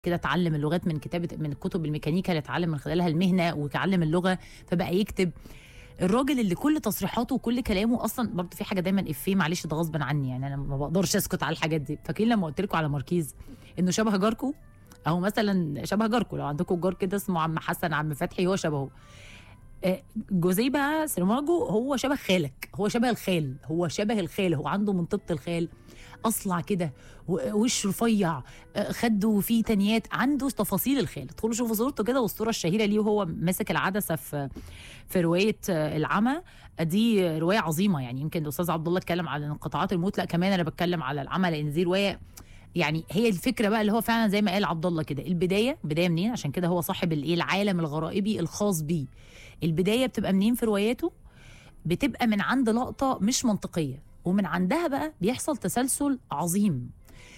كده اتعلم اللغات من كتابه من كتب الميكانيكا اللي اتعلم من خلالها المهنه وتعلم اللغه فبقى يكتب الراجل اللي كل تصريحاته وكل كلامه اصلا برضه في حاجه دايما افيه معلش ده غصب عني يعني انا ما بقدرش اسكت على الحاجات دي فاكرين لما قلت لكم على ماركيز انه شبه جاركو او مثلا شبه جاركو لو عندكم جار كده اسمه عم حسن عم فتحي هو شبهه آه، جوزيه بقى سيرماجو هو شبه خالك هو شبه الخال هو شبه الخال هو عنده منطقه الخال اصلع كده و- وش رفيع آه، خده فيه تنيات عنده تفاصيل الخال ادخلوا شوفوا صورته كده والصوره الشهيره ليه وهو ماسك العدسه في في روايه آه، العمى دي روايه عظيمه يعني يمكن الاستاذ عبد الله اتكلم على انقطاعات الموت لا كمان انا بتكلم على العمى لان دي روايه يعني هي الفكره بقى اللي هو فعلا زي ما قال عبد الله كده البدايه بدايه منين عشان كده هو صاحب الايه العالم الغرائبي الخاص بيه البدايه بتبقى منين في رواياته بتبقى من عند لقطه مش منطقيه ومن عندها بقى بيحصل تسلسل عظيم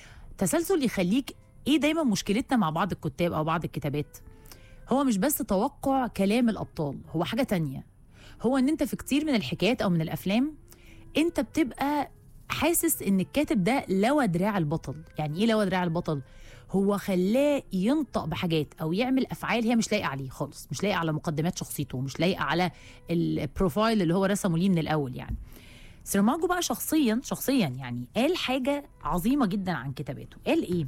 تسلسل يخليك ايه دايما مشكلتنا مع بعض الكتاب او بعض الكتابات هو مش بس توقع كلام الابطال هو حاجه تانية هو ان انت في كتير من الحكايات او من الافلام انت بتبقى حاسس ان الكاتب ده لوى دراع البطل يعني ايه لوى دراع البطل هو خلاه ينطق بحاجات او يعمل افعال هي مش لايقه عليه خالص مش لايقه على مقدمات شخصيته مش لايقه على البروفايل اللي هو رسمه ليه من الاول يعني سيرماجو بقى شخصيا شخصيا يعني قال حاجه عظيمه جدا عن كتاباته قال ايه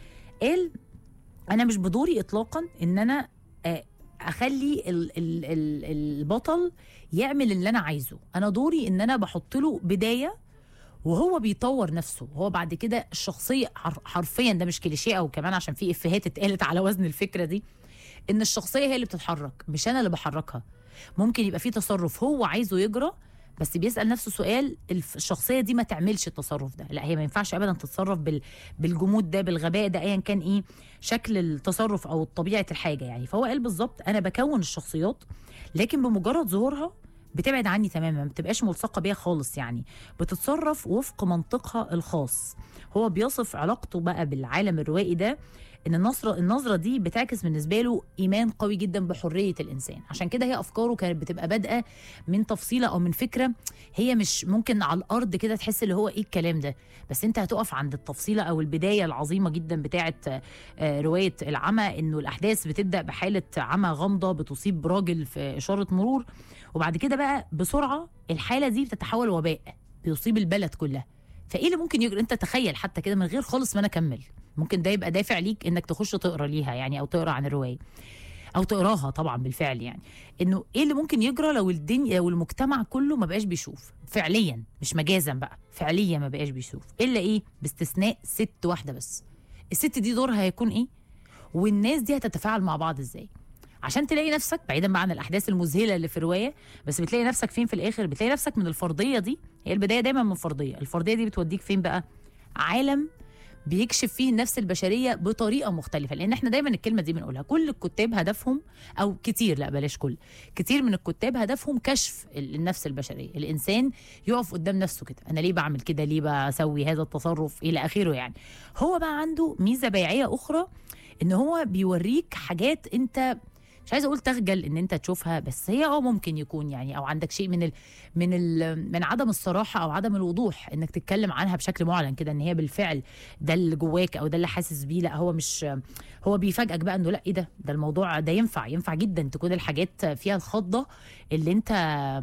قال انا مش بدوري اطلاقا ان انا آه، اخلي ال ال ال البطل يعمل اللي انا عايزه انا دوري ان انا بحط له بدايه وهو بيطور نفسه هو بعد كده الشخصيه حر- حرفيا ده مش كليشيه او كمان عشان في افيهات اتقالت على وزن الفكره دي ان الشخصيه هي اللي بتتحرك مش انا اللي بحركها ممكن يبقى في تصرف هو عايزه يجرى بس بيسال نفسه سؤال الف- الشخصيه دي ما تعملش التصرف ده لا هي ما ينفعش ابدا تتصرف بال بالجمود ده بالغباء ده ايا كان ايه شكل التصرف او طبيعه الحاجه يعني فهو قال بالظبط انا بكون الشخصيات لكن بمجرد ظهورها بتبعد عني تماما ما بتبقاش ملصقه بيها خالص يعني بتتصرف وفق منطقها الخاص هو بيصف علاقته بقى بالعالم الروائي ده ان النظره النظره دي بتعكس بالنسبه له ايمان قوي جدا بحريه الانسان عشان كده هي افكاره كانت بتبقى بادئه من تفصيله او من فكره هي مش ممكن على الارض كده تحس اللي هو ايه الكلام ده بس انت هتقف عند التفصيله او البدايه العظيمه جدا بتاعه آه، روايه العمى انه الاحداث بتبدا بحاله عمى غامضه بتصيب راجل في اشاره مرور وبعد كده بقى بسرعه الحاله دي بتتحول وباء بيصيب البلد كلها فايه اللي ممكن يجري انت تخيل حتى كده من غير خالص ما انا اكمل ممكن ده يبقى دافع ليك انك تخش تقرا ليها يعني او تقرا عن الروايه او تقراها طبعا بالفعل يعني انه ايه اللي ممكن يجرى لو الدنيا لو المجتمع كله ما بقاش بيشوف فعليا مش مجازا بقى فعليا ما بقاش بيشوف الا ايه باستثناء ست واحده بس الست دي دورها هيكون ايه والناس دي هتتفاعل مع بعض ازاي عشان تلاقي نفسك بعيدا بقى عن الاحداث المذهله اللي في الروايه بس بتلاقي نفسك فين في الاخر بتلاقي نفسك من الفرضيه دي هي البدايه دايما من فرضيه الفرضيه دي بتوديك فين بقى عالم بيكشف فيه النفس البشريه بطريقه مختلفه لان احنا دايما الكلمه دي بنقولها كل الكتاب هدفهم او كتير لا بلاش كل كتير من الكتاب هدفهم كشف ال- النفس البشريه الانسان يقف قدام نفسه كده انا ليه بعمل كده ليه بسوي هذا التصرف الى اخره يعني هو بقى عنده ميزه بيعيه اخرى ان هو بيوريك حاجات انت مش عايزه اقول تخجل ان انت تشوفها بس هي اه ممكن يكون يعني او عندك شيء من ال من ال من عدم الصراحه او عدم الوضوح انك تتكلم عنها بشكل معلن كده ان هي بالفعل ده اللي جواك او ده اللي حاسس بيه لا هو مش هو بيفاجئك بقى انه لا ايه ده ده الموضوع ده ينفع ينفع جدا تكون الحاجات فيها الخضه اللي انت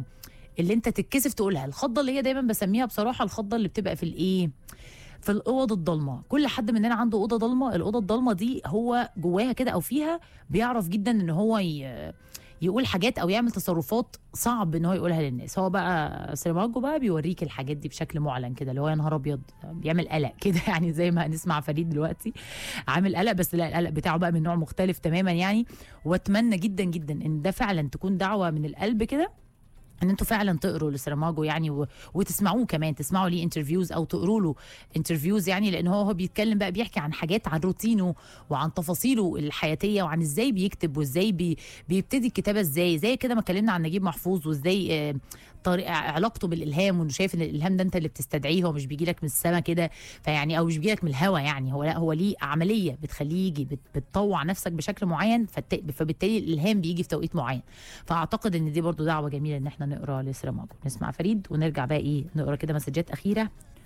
اللي انت تتكسف تقولها الخضه اللي هي دايما بسميها بصراحه الخضه اللي بتبقى في الايه في الاوض الضلمه كل حد مننا عنده اوضه ضلمه الاوضه الضلمه دي هو جواها كده او فيها بيعرف جدا ان هو ي... يقول حاجات او يعمل تصرفات صعب ان هو يقولها للناس هو بقى سيرماجو بقى بيوريك الحاجات دي بشكل معلن كده اللي هو يا نهار ابيض بيعمل قلق كده يعني زي ما هنسمع فريد دلوقتي عامل قلق بس لا القلق بتاعه بقى من نوع مختلف تماما يعني واتمنى جدا جدا ان ده فعلا تكون دعوه من القلب كده ان انتوا فعلا تقروا لسرماجو يعني و... وتسمعوه كمان تسمعوا ليه انترفيوز او تقروا له انترفيوز يعني لان هو هو بيتكلم بقى بيحكي عن حاجات عن روتينه وعن تفاصيله الحياتيه وعن ازاي بيكتب وازاي بي... بيبتدي الكتابه ازاي زي كده ما اتكلمنا عن نجيب محفوظ وازاي آه، طريقه علاقته بالالهام وانه شايف ان الالهام ده انت اللي بتستدعيه هو مش بيجي لك من السما كده فيعني او مش بيجي لك من الهوا يعني هو لا هو ليه عمليه بتخليه يجي بت... بتطوع نفسك بشكل معين فت... فبالتالي الالهام بيجي في توقيت معين فاعتقد ان دي برضو دعوه جميله ان احنا نقرا لسرماجو نسمع فريد ونرجع بقى ايه نقرا كده مسجات اخيره